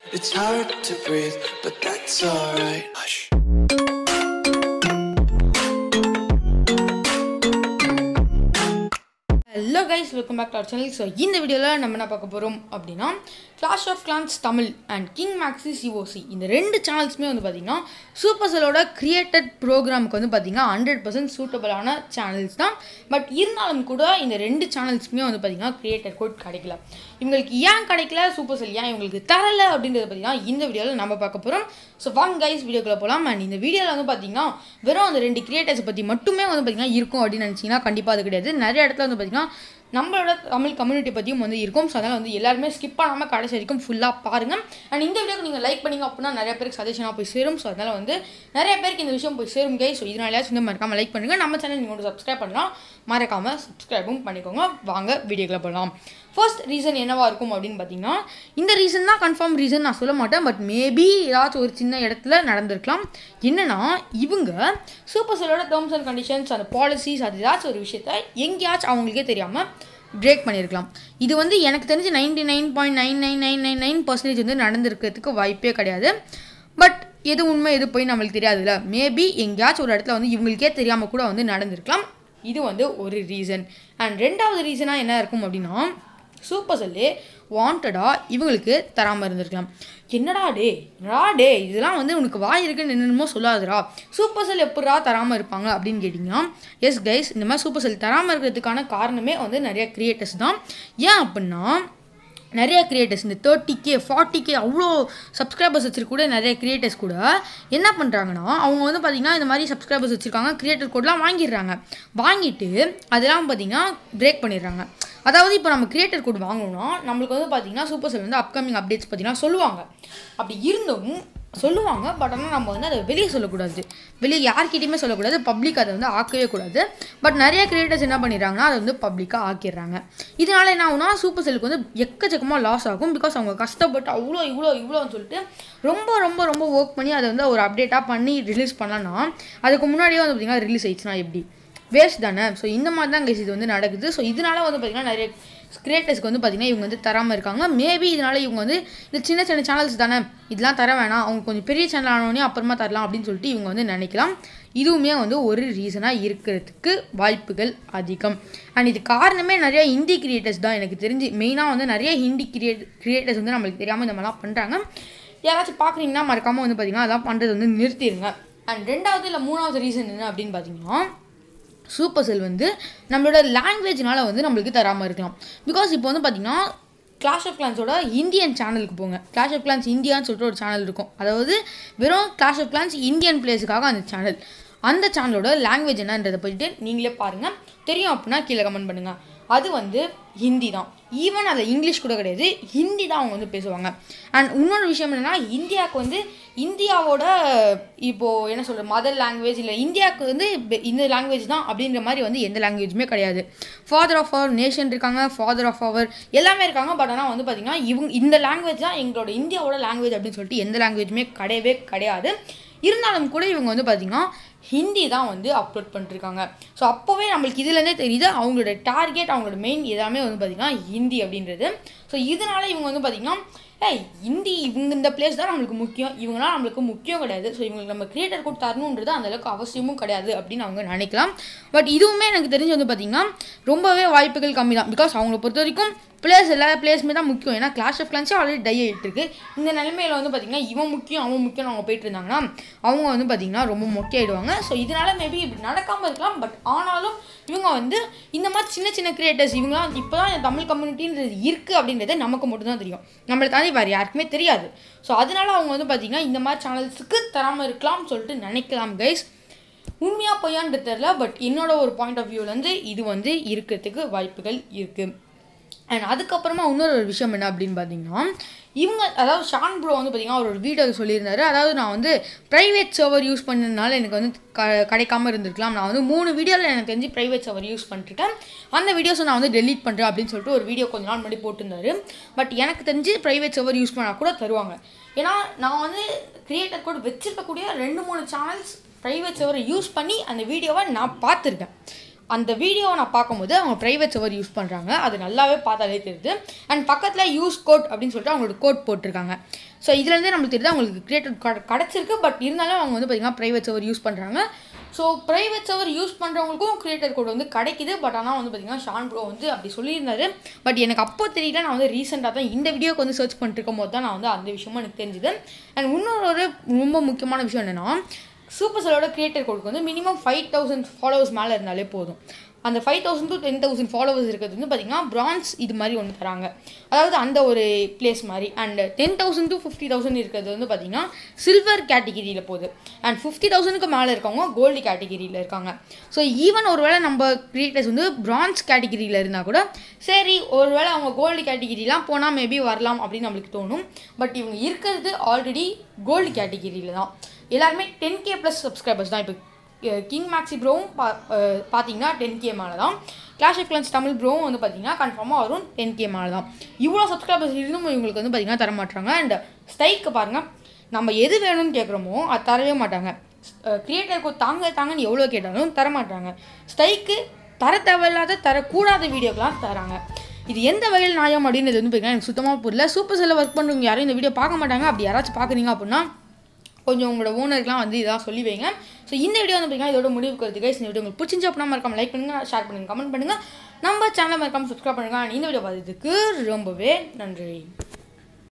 It's hard to breathe, but that's alright. Hush. Hello guys welcome back to our channel so இந்த வீடியோவில் நம்ம என்ன பார்க்க போகிறோம் அப்படின்னா clash of clans Tamil and king Maxi COC இந்த ரெண்டு சேனல்ஸுமே வந்து பார்த்திங்கன்னா சூப்பர் செல்லோட கிரியேட்டட் ப்ரோக்ராமுக்கு வந்து பார்த்திங்கன்னா ஹண்ட்ரட் பர்சன்ட் சூட்டபிளான சேனல்ஸ் தான் பட் இருந்தாலும் கூட இந்த ரெண்டு சேனல்ஸுமே வந்து பார்த்திங்கன்னா கிரியேட்டர் கோட் கிடைக்கல இவங்களுக்கு ஏன் கிடைக்கல சூப்பர் செல் ஏன் இவங்களுக்கு தரல அப்படின்றத பார்த்திங்கன்னா இந்த வீடியோவில் நம்ம பார்க்க போகிறோம் ஸோ வாங்க கைஸ் வீடியோக்குள்ளே போகலாம் அண்ட் இந்த வீடியோவில் வந்து பார்த்திங்கன்னா வெறும் அந்த ரெண்டு கிரியேட்டர்ஸை பற்றி மட்டுமே வந்து பார்த்திங்கன்னா இருக்கும் அப்படின்னு நினச்சிங்கன்னா கண்டிப்பாக அது கிடையாது நிறைய இடத்துல வந்து பார்த்திங்கன்னா நம்மளோட தமிழ் கம்யூனிட்டி பற்றியும் வந்து இருக்கும் ஸோ அதனால் வந்து எல்லாருமே ஸ்கிப் பண்ணாமல் கடைசி வரைக்கும் ஃபுல்லாக பாருங்கள் அண்ட் இந்த வீடியோக்கு நீங்கள் லைக் பண்ணிங்க அப்படின்னா நிறைய பேருக்கு சஜஷனாக போய் சேரும் ஸோ அதனால் வந்து நிறைய பேருக்கு இந்த விஷயம் போய் சேரும் கை ஸோ இதனாலயாச்சும் வந்து மறக்காமல் லைக் பண்ணுங்கள் நம்ம சேனல் நீங்கள் வந்து சப்ஸ்கிரைப் பண்ணலாம் மறக்காமல் சப்ஸ்கிரைபும் பண்ணிக்கோங்க வாங்க வீடியோக்குள்ளே போகலாம் ஃபர்ஸ்ட் ரீசன் என்னவா இருக்கும் அப்படின்னு பார்த்தீங்கன்னா இந்த ரீசன் தான் கன்ஃபார்ம் ரீசன் நான் சொல்ல மாட்டேன் பட் மேபி ஏதாச்சும் ஒரு சின்ன இடத்துல நடந்திருக்கலாம் என்னன்னா இவங்க சூப்பர் செல்லோட டேர்ம்ஸ் அண்ட் கண்டிஷன்ஸ் அந்த பாலிசிஸ் அது ஏதாச்சும் ஒரு விஷயத்த எங்கேயாச்சும் அவங்களுக்கே தெரியாமல் பிரேக் பண்ணியிருக்கலாம் இது வந்து எனக்கு தெரிஞ்சு ninety nine point nine nine nine nine nine percentage வந்து நடந்திருக்கிறதுக்கு வாய்ப்பே கிடையாது பட் எது உண்மை எது போய் நம்மளுக்கு தெரியாதுல்ல மேபி எங்கேயாச்சும் ஒரு இடத்துல வந்து இவங்களுக்கே தெரியாமல் கூட வந்து நடந்திருக்கலாம் இது வந்து ஒரு ரீசன் அண்ட் ரெண்டாவது ரீசனாக என்ன இருக்கும் அப்படின்னா சூப்பர் செல்லு வாண்டடாக இவங்களுக்கு தராமல் இருந்திருக்கலாம் என்னடா டே என்னடா டே இதெல்லாம் வந்து உனக்கு வாய் இருக்குன்னு என்னென்னமோ சொல்லாதுடா சூப்பர் செல் எப்படா தராமல் இருப்பாங்க அப்படின்னு கேட்டிங்கன்னா எஸ் கைஸ் இந்த மாதிரி சூப்பர் செல் தராமல் இருக்கிறதுக்கான காரணமே வந்து நிறைய கிரியேட்டர்ஸ் தான் ஏன் அப்படின்னா நிறைய கிரியேட்டர்ஸ் இந்த தேர்ட்டி கே ஃபார்ட்டி கே அவ்வளோ சப்ஸ்கிரைபர்ஸ் வச்சிருக்க நிறைய கிரியேட்டர்ஸ் கூட என்ன பண்ணுறாங்கன்னா அவங்க வந்து பார்த்திங்கன்னா இந்த மாதிரி சப்ஸ்கிரைபர்ஸ் வச்சுருக்காங்க கிரியேட்டர் கோட்லாம் வாங்கிடுறாங்க வாங்கிட்டு அதெல்லாம் பார்த்திங்கன்னா பிரேக் பண்ணிடுறாங்க அதாவது இப்போ நம்ம கிரியேட்டர் கோட் வாங்கணும்னா நம்மளுக்கு வந்து பார்த்திங்கன்னா சூப்பர் செல் வந்து அப்கமிங் அப்டேட்ஸ் பார்த்திங்கன்னா சொல்லுவாங்க அப்படி இருந்தும் சொல்லுவாங்க பட் ஆனால் நம்ம வந்து அதை வெளியே சொல்லக்கூடாது வெளியே யார்கிட்டையுமே சொல்லக்கூடாது பப்ளிக் அதை வந்து ஆக்கவே கூடாது பட் நிறைய கிரியேட்டர்ஸ் என்ன பண்ணிடுறாங்கன்னா அதை வந்து பப்ளிக்காக ஆக்கிடுறாங்க இதனால என்ன ஆகுனா சூப்பர் செல்லுக்கு வந்து எக்கச்சக்கமாக லாஸ் ஆகும் பிகாஸ் அவங்க கஷ்டப்பட்டு அவ்வளோ இவ்வளோ இவ்வளோன்னு சொல்லிட்டு ரொம்ப ரொம்ப ரொம்ப ஒர்க் பண்ணி அதை வந்து ஒரு அப்டேட்டாக பண்ணி ரிலீஸ் பண்ணலான்னா அதுக்கு முன்னாடியே வந்து பார்த்திங்கன்னா ரிலீஸ் ஆயிடுச்சுன்னா எப்படி வேஸ்ட் தானே ஸோ இந்த மாதிரி தான் கைஸ் இது வந்து நடக்குது ஸோ இதனால வந்து பார்த்திங்கன்னா நிறைய கிரியேட்டர்ஸ்க்கு வந்து பார்த்திங்கன்னா இவங்க வந்து தராமல் இருக்காங்க மேபி இதனால் இவங்க வந்து இந்த சின்ன சின்ன சேனல்ஸ் தானே இதெல்லாம் தர வேணாம் அவங்க கொஞ்சம் பெரிய சேனல் ஆனோடனே அப்புறமா தரலாம் அப்படின்னு சொல்லிட்டு இவங்க வந்து நினைக்கலாம் இதுவுமே வந்து ஒரு ரீசனாக இருக்கிறதுக்கு வாய்ப்புகள் அதிகம் அண்ட் இது காரணமே நிறைய ஹிந்தி கிரியேட்டர்ஸ் தான் எனக்கு தெரிஞ்சு மெயினாக வந்து நிறைய ஹிந்தி கிரியேட் கிரியேட்டர்ஸ் வந்து நம்மளுக்கு தெரியாமல் இந்த மாதிரிலாம் பண்ணுறாங்க யாராச்சும் பார்க்குறீங்கன்னா மறக்காமல் வந்து பார்த்திங்கன்னா அதெல்லாம் பண்ணுறது வந்து நிறுத்திடுங்க அண்ட் ரெண்டாவது இல்லை மூணாவது ரீசன் என்ன அப்படின்னு பார்த்தீங்கன்னா சூப்பர் செல் வந்து நம்மளோட லாங்குவேஜ்னால வந்து நம்மளுக்கு தராமல் இருக்கலாம் பிகாஸ் இப்போ வந்து பார்த்திங்கன்னா கிளாஷ் ஆஃப் கிளான்ஸோட இந்தியன் சேனலுக்கு போங்க கிளாஷ் ஆஃப் கிளான்ஸ் இந்தியான்னு சொல்லிட்டு ஒரு சேனல் இருக்கும் அதாவது வெறும் கிளாஷ் ஆஃப் கிளான்ஸ் இந்தியன் பிளேஸுக்காக அந்த சேனல் அந்த சேனலோட லாங்குவேஜ் என்னன்றதை போயிட்டு நீங்களே பாருங்கள் தெரியும் அப்படின்னா கீழே கமெண்ட் பண்ணுங்கள் அது வந்து ஹிந்தி தான் ஈவன் அதில் இங்கிலீஷ் கூட கிடையாது ஹிந்தி தான் அவங்க வந்து பேசுவாங்க அண்ட் இன்னொரு விஷயம் என்னென்னா இந்தியாவுக்கு வந்து இந்தியாவோட இப்போது என்ன சொல்கிற மதர் லாங்குவேஜ் இல்லை இந்தியாவுக்கு வந்து பெ- இந்த லாங்குவேஜ் தான் அப்படின்ற மாதிரி வந்து எந்த லாங்குவேஜுமே கிடையாது ஃபாதர் ஆஃப் அவர் நேஷன் இருக்காங்க ஃபாதர் ஆஃப் அவர் எல்லாமே இருக்காங்க பட் ஆனால் வந்து பார்த்திங்கன்னா இவங்க இந்த லாங்குவேஜ் தான் எங்களோட இந்தியாவோட லாங்குவேஜ் அப்படின்னு சொல்லிட்டு எந்த லாங்குவேஜுமே கிடையவே கிடையாது இருந்தாலும் கூட இவங்க வந்து பார்த்திங்கன்னா ஹிந்தி தான் வந்து அப்லோட் பண்ணிருக்காங்க ஸோ அப்போவே நம்மளுக்கு இதுலேருந்தே தெரியுது அவங்களோட டார்கெட் அவங்களோட மெயின் எல்லாமே வந்து பார்த்திங்கன்னா ஹிந்தி அப்படின்றது ஸோ இதனால இவங்க வந்து பார்த்திங்கன்னா ஏய் ஹிந்தி இவங்க இந்த பிளேஸ் தான் நம்மளுக்கு முக்கியம் இவங்களாம் நம்மளுக்கு முக்கியம் கிடையாது ஸோ இவங்களுக்கு நம்ம கிரியேட்டர் கோட் தரணுன்றது அந்த அளவுக்கு அவசியமும் கிடையாது அப்படின்னு அவங்க நினைக்கலாம் பட் இதுவுமே எனக்கு தெரிஞ்சு வந்து பார்த்திங்கன்னா ரொம்பவே வாய்ப்புகள் கம்மி தான் பிகாஸ் அவங்கள பொறுத்த வரைக்கும் பிளேஸ் எல்லா பிளேஸுமே தான் முக்கியம் ஏன்னா கிளாஷ் ஆஃப் கிளான்ஸே ஆல்ரெடி டை ஆகிட்டு இருக்கு இந்த நிலைமையில வந்து பார்த்திங்கன்னா இவன் முக்கியம் அவன் முக்கியம் அவங்க போயிட்டு இருந்தாங்கன்னா அவங்க வந்து பார்த்திங்கன்னா ரொம்ப மொக்கையாயிடுவாங்க ஸோ இதனால மேபி இப்படி நடக்காமல் இருக்கலாம் பட் ஆனாலும் இவங்க வந்து இந்த மாதிரி சின்ன சின்ன கிரியேட்டர்ஸ் இவங்களாம் இப்போ தான் இந்த தமிழ் கம்யூனிட்டின்றது இருக்குது அப்படின்றது நமக்கு மட்டும் தான் தெரியும் நம்மளை தாண்டி வேறு யாருக்குமே தெரியாது ஸோ அதனால அவங்க வந்து பார்த்திங்கன்னா இந்த மாதிரி சேனல்ஸுக்கு தராமல் இருக்கலாம்னு சொல்லிட்டு நினைக்கலாம் கைஸ் உண்மையாக பொய்யான்றது தெரில பட் என்னோட ஒரு பாயிண்ட் ஆஃப் வியூலேருந்து இது வந்து இருக்கிறதுக்கு வாய்ப்புகள் இருக்குது அண்ட் அதுக்கப்புறமா இன்னொரு ஒரு விஷயம் என்ன அப்படின்னு பார்த்தீங்கன்னா இவங்க அதாவது ஷான் ப்ரோ வந்து பார்த்தீங்கன்னா அவர் ஒரு வீடியோ சொல்லியிருந்தாரு அதாவது நான் வந்து ப்ரைவேட் சர்வர் யூஸ் பண்ணதுனால எனக்கு வந்து க கிடைக்காம இருந்திருக்கலாம் நான் வந்து மூணு வீடியோவில் எனக்கு தெரிஞ்சு ப்ரைவேட் சர்வர் யூஸ் பண்ணிருக்கேன் அந்த வீடியோஸை நான் வந்து டெலீட் பண்ணுறேன் அப்படின்னு சொல்லிட்டு ஒரு வீடியோ கொஞ்ச நாள் முன்னாடி போட்டிருந்தாரு பட் எனக்கு தெரிஞ்சு ப்ரைவேட் சர்வர் யூஸ் பண்ணால் கூட தருவாங்க ஏன்னா நான் வந்து கிரியேட்டர் கூட வச்சிருக்கக்கூடிய ரெண்டு மூணு சேனல்ஸ் ப்ரைவேட் சர்வரை யூஸ் பண்ணி அந்த வீடியோவை நான் பார்த்துருக்கேன் அந்த வீடியோவை நான் பார்க்கும்போது அவங்க ப்ரைவேட் சர்வர் யூஸ் பண்ணுறாங்க அது நல்லாவே பார்த்தாலே தெரியுது அண்ட் பக்கத்தில் யூஸ் கோட் அப்படின்னு சொல்லிட்டு அவங்களோட கோட் போட்டிருக்காங்க ஸோ இதுலேருந்தே நம்மளுக்கு தெரியுது அவங்களுக்கு கிரியேட்டட் கார்டு கிடச்சிருக்கு பட் இருந்தாலும் அவங்க வந்து பார்த்திங்கன்னா ப்ரைவேட் சர்வர் யூஸ் பண்ணுறாங்க ஸோ ப்ரைவேட் சர்வர் யூஸ் பண்ணுறவங்களுக்கும் கிரியேட்டர் கோட் வந்து கிடைக்குது பட் ஆனால் வந்து பார்த்திங்கன்னா ஷான் ப்ரோ வந்து அப்படி சொல்லியிருந்தாரு பட் எனக்கு அப்போ தெரியல நான் வந்து ரீசெண்டாக தான் இந்த வீடியோக்கு வந்து சர்ச் பண்ணிட்டு இருக்கும் போது தான் நான் வந்து அந்த விஷயமும் எனக்கு தெரிஞ்சுது அண்ட் இன்னொரு ஒரு ரொம்ப முக்கியமான விஷயம் என்னென்னா சூப்பர் செல்லோட கிரியேட்டர் கோடுக்கு வந்து மினிமம் ஃபைவ் தௌசண்ட் ஃபாலோவர்ஸ் மேலே இருந்தாலே போதும் அந்த five thousand to ten thousand followers இருக்கிறது வந்து பார்த்திங்கன்னா பிரான்ஸ் இது மாதிரி ஒன்று தராங்க அதாவது அந்த ஒரு பிளேஸ் மாதிரி and ten thousand to fifty thousand இருக்கிறது வந்து பார்த்திங்கன்னா சில்வர் கேட்டகிரியில் போகுது அண்ட் ஃபிஃப்டி தௌசண்ட்க்கு மேலே இருக்கவங்க கோல்டு கேட்டகிரியில் இருக்காங்க ஸோ ஈவன் ஒருவேளை நம்ம கிரியேட்டர்ஸ் வந்து பிரான்ஸ் கேட்டகிரியில் இருந்தால் கூட சரி ஒருவேளை அவங்க கோல்டு கேட்டகிரிலாம் போனால் மேபி வரலாம் அப்படின்னு நம்மளுக்கு தோணும் பட் இவங்க இருக்கிறது ஆல்ரெடி கோல்டு கேட்டகிரியில் தான் எல்லாருமே டென் கே ப்ளஸ் சப்ஸ்கிரைபர்ஸ் தான் இப்போ கிங் மேக்ஸி ப்ரோவும் பா அஹ் பார்த்தீங்கன்னா டென் கே மேலே தான் கிளாஷ் ஆஃப் கிளான்ஸ் தமிழ் ப்ரோவும் வந்து பார்த்தீங்கன்னா கன்ஃபார்மாக வரும் டென் கே மேலே தான் இவ்வளோ சப்ஸ்கிரைபர்ஸ் இருந்தும் இவங்களுக்கு வந்து பார்த்தீங்கன்னா தர மாட்டாங்க அண்ட் ஸ்டைக்கு பாருங்கள் நம்ம எது வேணும்னு கேட்குறோமோ அது தரவே மாட்டாங்க கிரியேட்டருக்கு தாங்க தாங்கன்னு எவ்வளோ கேட்டாலும் தர மாட்டாங்க ஸ்டைக்கு தர தேவையில்லாத தரக்கூடாத வீடியோக்கெலாம் தராங்க இது எந்த வகையில் நியாயம் அப்படின்றது வந்து பார்த்தீங்கன்னா எனக்கு சுத்தமாக புரியல சூப்பர் செல்லில் ஒர்க் பண்ணுறவங்க யாரும் இந்த வீடியோ பார்க்க மாட்டாங்க அப்படி யாராச்சும் பார்க்குறீங்க அப்படின்னா கொஞ்சம் உங்களோட ஓனருக்குலாம் வந்து இதாக சொல்லி வைங்க ஸோ இந்த வீடியோ வந்து பார்த்தீங்கன்னா இதோட முடிவுக்கு வருது guys. இந்த வீடியோ உங்களுக்கு பிடிச்சிருந்துச்சு அப்படின்னா மறக்காம லைக் பண்ணுங்கள் ஷேர் பண்ணுங்கள் கமெண்ட் பண்ணுங்கள் நம்ம சேனலை மறக்காம சப்ஸ்கிரைப் பண்ணுங்கள் And இந்த வீடியோ பார்த்ததுக்கு ரொம்பவே நன்றி